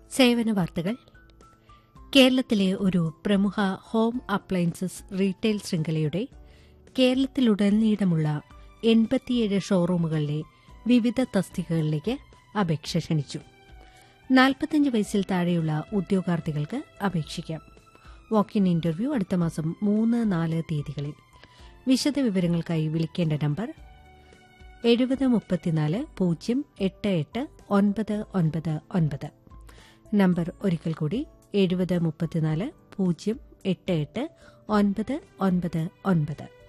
സേവന വാർത്തകൾ കേരളത്തിലെ ഒരു പ്രമുഖ ഹോം അപ്ലയൻസസ് റീറ്റെയിൽ ശൃംഖലയുടെ കേരളത്തിലുടനീളമുള്ള എൺപത്തിയേഴ് ഷോറൂമുകളിലെ വിവിധ തസ്തികകളിലേക്ക് അപേക്ഷ ക്ഷണിച്ചു നാൽപ്പത്തഞ്ച് വയസ്സിൽ താഴെയുള്ള ഉദ്യോഗാർത്ഥികൾക്ക് അപേക്ഷിക്കാം വാക്കിൻ ഇന്റർവ്യൂ അടുത്ത മാസം മൂന്ന് നാല് തീയതികളിൽ വിശദവിവരങ്ങൾക്കായി വിളിക്കേണ്ട നമ്പർ എഴുപത് മുപ്പത്തിനാല് പൂജ്യം എട്ട് എട്ട് ഒൻപത് ഒൻപത് ഒൻപത് നമ്പർ ഒരിക്കൽ കൂടി എഴുപത് മുപ്പത്തിനാല് പൂജ്യം എട്ട് എട്ട് ഒൻപത് ഒൻപത് ഒൻപത്